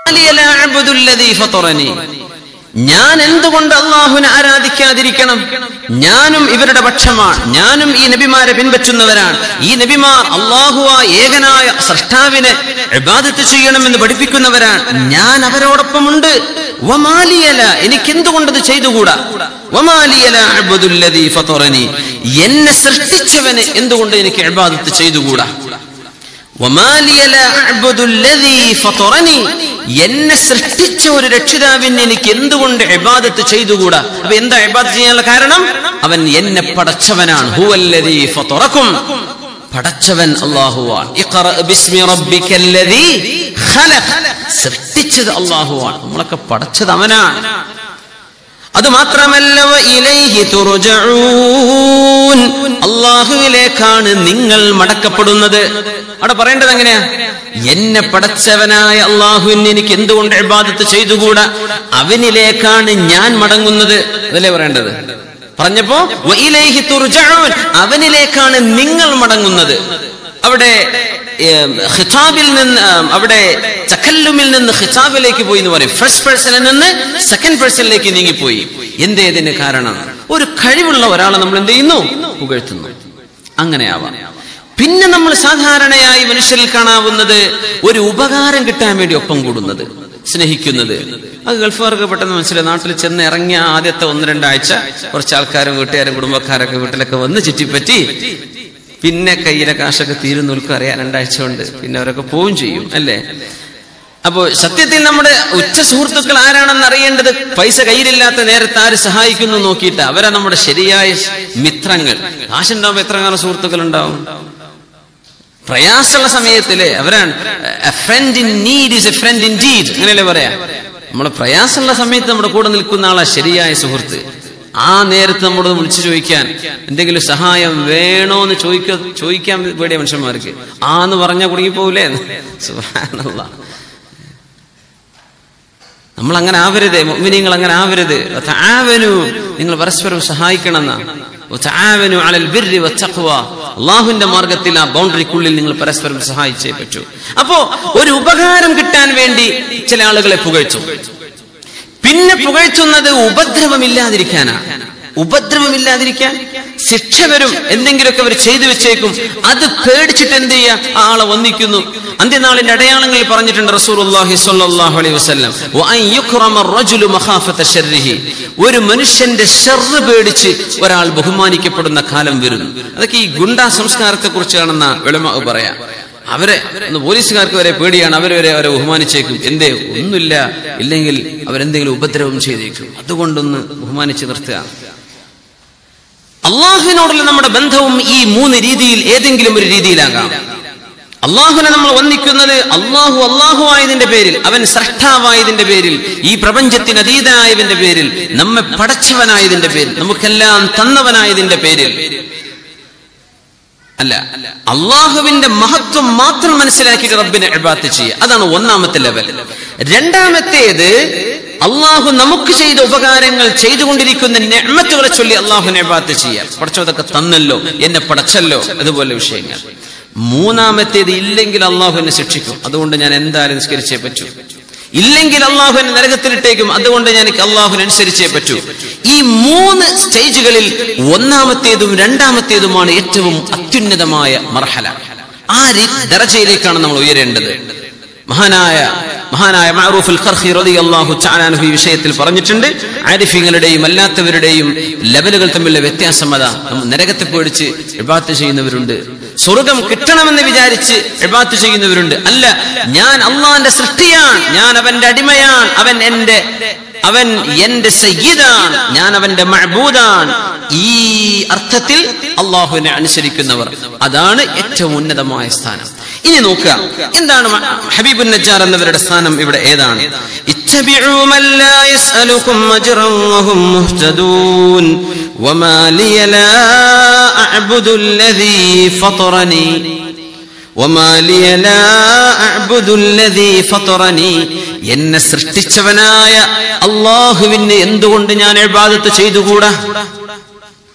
لا أعبد الذي فطرني ഞാൻ എന്തുകൊണ്ട് അള്ളാഹുവിനെ ആരാധിക്കാതിരിക്കണം ഞാനും ഇവരുടെ പക്ഷമാണ് ഞാനും ഈ നബിമാരെ പിൻപറ്റുന്നവരാണ് ഈ നബിമാർ അള്ളാഹുവ ഏകനായ സൃഷ്ടാവിനെ ഇബാദത്ത് ചെയ്യണമെന്ന് പഠിപ്പിക്കുന്നവരാണ് ഞാൻ അവരോടൊപ്പമുണ്ട് വമാലിയല എനിക്കെന്തുകൊണ്ടത് ചെയ്തുകൂടാ വമാലിയല അഅ്ബുദുല്ലദീ ഫതറനി എന്നെ സൃഷ്ടിച്ചവന് എന്തുകൊണ്ട് എനിക്ക് ഇബാദത്ത് ചെയ്തുകൂടാ വമാലിയ ലാ അഅ്ബുദുല്ലദീ ഫതറനി എന്നെ സൃഷ്ടിച്ച ഒരു രക്ഷിതാവിന് എനിക്ക് എന്തുകൊണ്ട് ഇബാദത്ത് ചെയ്തുകൂടാ അപ്പൊ എന്താ ഇബാദത്ത് ചെയ്യാനുള്ള കാരണം അവൻ എന്നെ പടച്ചവനാണ് ഹുവല്ലദീ ഫതറക്കും പടച്ചവൻ അല്ലാഹുവാണ് ഇഖ്റ ബിസ്മി റബ്ബിക്കല്ലദീ ഖലഖ് സൃഷ്ടിച്ചത് അല്ലാഹുവാണ് നമ്മളൊക്കെ പടച്ചത് അവനാണ് അത് മാത്രമല്ല ഇലൈഹി തുർജഊൻ അള്ളാഹുവിലേക്കാണ് നിങ്ങൾ മടക്കപ്പെടുന്നത് അവിടെ പറയേണ്ടത് എങ്ങനെയാ എന്നെ പടച്ചവനായ അള്ളാഹുവിന് എനിക്ക് എന്തുകൊണ്ട് ഇബാദത്ത് ചെയ്തുകൂടാ അവനിലേക്കാണ് ഞാൻ മടങ്ങുന്നത് അതല്ലേ പറയേണ്ടത് പറഞ്ഞപ്പോ വഇലൈഹി തുർജഊൻ അവനിലേക്കാണ് നിങ്ങൾ മടങ്ങുന്നത് അവിടെ ഏം, ഖിതാബിൽ നിന്ന് ആം, അവിടെ തക്കല്ലുമിൽ നിന്ന് ഖിതാബിലേക്ക് പോയി എന്ന് പറയും ഫസ്റ്റ് പേഴ്സണിൽ നിന്ന് സെക്കൻഡ് പേഴ്സണിലേക്ക് നീങ്ങിപ്പോയി എന്തേ ഇതിന് കാരണം ഒരു കഴിവുള്ള ഒരാളെ നമ്മൾ എന്ത് ചെയ്യുന്നു പുകഴ്ത്തുന്നു അങ്ങനെ ആവാം പിന്നെ നമ്മൾ സാധാരണയായി മനുഷ്യരിൽ കാണാവുന്നത് ഒരു ഉപകാരം കിട്ടാൻ വേണ്ടി ഒപ്പം കൂടുന്നത് സ്നേഹിക്കുന്നത് അത് ഗൾഫുകാർക്ക് പെട്ടെന്ന് മനസ്സിലായി നാട്ടിൽ ചെന്ന് ഇറങ്ങിയ ആദ്യത്തെ ഒന്ന് രണ്ടാഴ്ച കുറച്ച് ആൾക്കാരും വീട്ടുകാരും കുടുംബക്കാരൊക്കെ വീട്ടിലൊക്കെ വന്ന് ചുറ്റിപ്പറ്റി പിന്നെ കയ്യിലെ കാശൊക്കെ തീരുന്ന ഉൽക്കും അറിയാൻ രണ്ടാഴ്ച കൊണ്ട് പിന്നെ അവരൊക്കെ പോവും ചെയ്യും അല്ലേ അപ്പോ സത്യത്തിൽ നമ്മുടെ ഉച്ച സുഹൃത്തുക്കൾ ആരാണെന്ന് അറിയേണ്ടത് പൈസ കയ്യിലില്ലാത്ത നേരത്തെ ആര് സഹായിക്കുന്നു നോക്കിയിട്ട് അവരാ നമ്മുടെ ശരിയായ മിത്രങ്ങൾ കാശുണ്ടാവുമ്പോ എത്ര കാലം സുഹൃത്തുക്കൾ ഉണ്ടാവും പ്രയാസമുള്ള സമയത്തില് അവരാണ് friend in need is a friend in deed അങ്ങനെയല്ലേ പറയാ നമ്മളെ പ്രയാസമുള്ള സമയത്ത് നമ്മുടെ കൂടെ നിൽക്കുന്ന ആളാ ശരിയായ സുഹൃത്ത് ആ നേരത്ത് നമ്മളോട് വിളിച്ചു ചോദിക്കാൻ എന്തെങ്കിലും സഹായം വേണോ എന്ന് ചോദിക്ക ചോദിക്കാൻ പേടിയ മനുഷ്യന്മാർക്ക് ആ എന്ന് പറഞ്ഞാൽ കുടുങ്ങിപ്പോവില്ലേ സുബ്ഹാനല്ലാ നമ്മൾ അങ്ങനെ ആവരുത് മുഅ്മിനീങ്ങൾ അങ്ങനെ ആവരുത് തആവനു നിങ്ങൾ പരസ്പരം സഹായിക്കണം എന്നാ വതആവനു അലൽ ബിർരി വത്തഖ്വ അള്ളാഹുവിന്റെ മാർഗത്തിൽ ആ ബൗണ്ടറിക്കുള്ളിൽ നിങ്ങൾ പരസ്പരം സഹായിച്ചേ പറ്റൂ അപ്പോ ഒരു ഉപകാരം കിട്ടാൻ വേണ്ടി ചില ആളുകളെ പുകഴ്ത്തും പിന്നെ പുകഴ്ത്തുന്നത് ഉപദ്രവമില്ലാതിരിക്കാനാണ് ഉപദ്രവമില്ലാതിരിക്കാൻ ശിക്ഷ വരും എന്തെങ്കിലുമൊക്കെ അവർ ചെയ്തു വെച്ചേക്കും അത് പേടിച്ചിട്ട് എന്ത് ചെയ്യാ ആ ആളെ വന്നിക്കുന്നു അന്ത്യനാളിന്റെ അടയാളങ്ങളിൽ പറഞ്ഞിട്ടുണ്ട് റസൂലുള്ളാഹി സ്വല്ലല്ലാഹു അലൈഹി വസല്ലം വഅൻ യുക്റമ الرجل മഖാഫത ശർരിഹി ഒരു മനുഷ്യന്റെ ഷർറ് പേടിച്ച് ഒരാൾ ബഹുമാനിക്കപ്പെടുന്ന കാലം വരുന്നു അതൊക്കെ ഈ ഗുണ്ടാ സംസ്കാരത്തെ കുറിച്ചാണെന്ന വിളമ പറയാം അവരെ ഒന്ന് പോലീസുകാർക്ക് വരെ പേടിയാണ് അവർ വരെ അവരെ ബഹുമാനിച്ചേക്കും എന്തേ ഒന്നുമില്ല ഇല്ലെങ്കിൽ അവരെന്തെങ്കിലും ഉപദ്രവം ചെയ്തേക്കും അതുകൊണ്ടൊന്ന് ബഹുമാനിച്ച് നിർത്തുക അള്ളാഹുവിനോടുള്ള നമ്മുടെ ബന്ധവും ഈ മൂന്ന് രീതിയിൽ ഏതെങ്കിലും ഒരു രീതിയിലാകാം അള്ളാഹുവിനെ നമ്മൾ വന്ദിക്കുന്നത് അള്ളാഹു അള്ളാഹു ആയതിന്റെ പേരിൽ അവൻ സ്രഷ്ടാവായതിന്റെ പേരിൽ ഈ പ്രപഞ്ചത്തിന് അതീതനായതിന്റെ പേരിൽ നമ്മെ പടച്ചവനായതിന്റെ പേരിൽ നമുക്കെല്ലാം തന്നവനായതിന്റെ പേരിൽ അല്ല അള്ളാഹുവിന്റെ മഹത്വം മാത്രം മനസ്സിലാക്കിയിട്ട് റബ്ബിനെ ഇബാത്ത് ചെയ്യുക അതാണ് ഒന്നാമത്തെ ലെവൽ രണ്ടാമത്തേത് അള്ളാഹു നമുക്ക് ചെയ്ത ഉപകാരങ്ങൾ ചെയ്തുകൊണ്ടിരിക്കുന്ന നെഹ്മത്തുകളെ ചൊല്ലി അള്ളാഹുവിനെ ഇബാത്ത് ചെയ്യുക പടച്ചതൊക്കെ തന്നല്ലോ എന്നെ പടച്ചല്ലോ അതുപോലെ വിഷയങ്ങൾ മൂന്നാമത്തേത് ഇല്ലെങ്കിൽ അള്ളാഹു എന്നെ ശിക്ഷിക്കും അതുകൊണ്ട് ഞാൻ എന്തായാലും നിസ്കരിച്ചേ പറ്റൂ ഇല്ലെങ്കിൽ അള്ളാഹു എന്നെ നരകത്തിലിട്ടേക്കും അതുകൊണ്ട് ഞാൻ അള്ളാഹുവിനനുസരിച്ചേ പറ്റൂ ഈ മൂന്ന് സ്റ്റേജുകളിൽ ഒന്നാമത്തേതും രണ്ടാമത്തേതുമാണ് ഏറ്റവും അത്യുന്നതമായ മർഹല ആ രീ- ദറജയിലേക്കാണ് നമ്മൾ ഉയരേണ്ടത് മഹാനായ മഹാനായ മഅറൂഫുൽ ഖർഖി റളിയല്ലാഹു തആല അൻഹു ഈ വിഷയത്തിൽ പറഞ്ഞിട്ടുണ്ട് ആരിഫീങ്ങളുടെയും അല്ലാത്തവരുടെയും ലെവലുകൾ തമ്മിലുള്ള വ്യത്യാസം അതാ നമ്മൾ നരകത്തെ പേടിച്ച് ഇബാത്ത് ചെയ്യുന്നവരുണ്ട് സ്വർഗം കിട്ടണമെന്ന് വിചാരിച്ച് ഇബാത്ത് ചെയ്യുന്നവരുണ്ട് അല്ല ഞാൻ അള്ളാന്റെ സൃഷ്ടിയാണ് ഞാൻ അവന്റെ അടിമയാണ് അവൻ എന്റെ അവൻ എന്റെ സയ്യിദാണ് ഞാൻ അവന്റെ മഅബൂദാണ് ഈ അർത്ഥത്തിൽ അള്ളാഹുവിനെ അനുസരിക്കുന്നവർ അതാണ് ഏറ്റവും ഉന്നതമായ സ്ഥാനം ഇനി നോക്കുക എന്താണ് മ- ഹബീബുൻ നജ്ജാർ എന്നവരുടെ സ്ഥാനം ഇവിടെ ഏതാണ് ഇത്തബിഉ മൻ ലാ യസ്അലുകും അജ്റൻ വഹും മുഹ്തദൂൻ വമാ ലിയ ലാ അഅ്ബുദു അല്ലദീ ഫطرني وما لي لا أعبد الذي فطرني എന്നെ സൃഷ്ടിച്ചവനായ അള്ളാഹുവിന് എന്തുകൊണ്ട് ഞാൻ ഇബാദത്ത് ചെയ്തുകൂടാ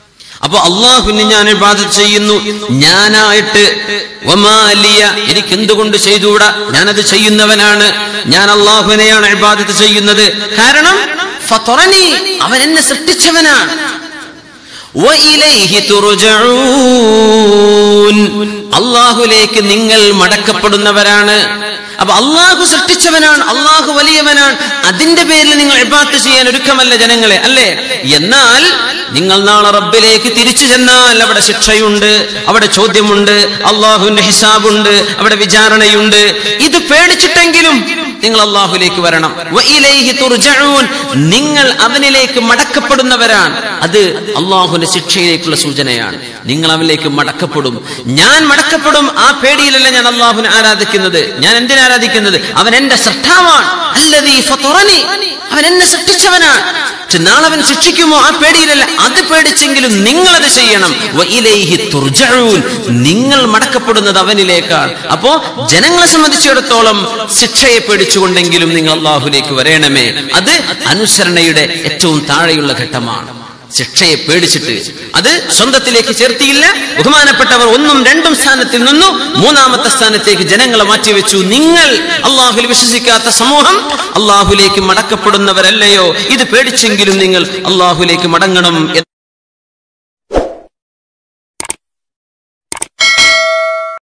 അപ്പൊ അള്ളാഹുവിന് ഞാൻ ഇബാദത്ത് ചെയ്യുന്നു ഞാനായിട്ട് വമാലിയ എനിക്ക് എന്തുകൊണ്ട് ചെയ്തുകൂടാ ഞാനത് ചെയ്യുന്നവനാണ് ഞാൻ അള്ളാഹുവിനെയാണ് ഇബാദത്ത് ചെയ്യുന്നത് കാരണം ഫത്വറനി, അവൻ എന്നെ സൃഷ്ടിച്ചവനാണ് വഇലൈഹി തുർജഊൻ. അള്ളാഹുലേക്ക് നിങ്ങൾ മടക്കപ്പെടുന്നവരാണ് അപ്പൊ അള്ളാഹു സൃഷ്ടിച്ചവനാണ് അള്ളാഹു വലിയവനാണ് അതിന്റെ പേരിൽ നിങ്ങൾ ഇബാത്ത് ചെയ്യാൻ ഒരുക്കമല്ല ജനങ്ങളെ അല്ലേ എന്നാൽ നിങ്ങൾ നാളെ റബ്ബിലേക്ക് തിരിച്ചു ചെന്നാൽ അവിടെ ശിക്ഷയുണ്ട് അവിടെ ചോദ്യമുണ്ട് അള്ളാഹുവിന്റെ ഹിസാബുണ്ട് അവിടെ വിചാരണയുണ്ട് ഇത് പേടിച്ചിട്ടെങ്കിലും നിങ്ങൾ അള്ളാഹുലേക്ക് വരണം വഇലൈഹി തുർജഊൻ. നിങ്ങൾ അവനിലേക്ക് മടക്കപ്പെടുന്നവരാണ് അത് അള്ളാഹുവിന്റെ ശിക്ഷയിലേക്കുള്ള സൂചനയാണ് നിങ്ങൾ അവനിലേക്ക് മടക്കപ്പെടും ഞാൻ മടക്കപ്പെടും ആ പേടിയിലല്ല ഞാൻ അള്ളാഹുവിനെ ആരാധിക്കുന്നത് ഞാൻ എന്തിനെ ആരാധിക്കുന്നത് അവൻ എന്റെ സൃഷ്ടാവാണ് അല്ലതീ ഫത്വറനി. അവൻ എന്നെ സൃഷ്ടിച്ചവനാണ് പക്ഷെ നാളെ അവൻ ശിക്ഷിക്കുമോ ആ പേടിയിലല്ല അത് പേടിച്ചെങ്കിലും നിങ്ങൾ അത് ചെയ്യണം വഇലൈഹി തുർജഊൻ. നിങ്ങൾ മടക്കപ്പെടുന്നത് അവനിലേക്കാണ് അപ്പോ ജനങ്ങളെ സംബന്ധിച്ചിടത്തോളം ശിക്ഷയെ പേടിച്ചുകൊണ്ടെങ്കിലും നിങ്ങൾ അള്ളാഹുലേക്ക് വരേണമേ അത് അനുസരണയുടെ ഏറ്റവും താഴെയുള്ള ഘട്ടമാണ് ശിക്ഷയെ പേടിച്ചിട്ട് അത് സ്വന്തത്തിലേക്ക് ചേർത്തിയില്ല ബഹുമാനപ്പെട്ടവർ ഒന്നും രണ്ടും സ്ഥാനത്തിൽ നിന്നു മൂന്നാമത്തെ സ്ഥാനത്തേക്ക് ജനങ്ങളെ മാറ്റിവെച്ചു നിങ്ങൾ അള്ളാഹുൽ വിശ്വസിക്കാത്ത സമൂഹം അള്ളാഹുലേക്ക് മടക്കപ്പെടുന്നവരല്ലയോ ഇത് പേടിച്ചെങ്കിലും നിങ്ങൾ അള്ളാഹുലേക്ക് മടങ്ങണം എന്ന്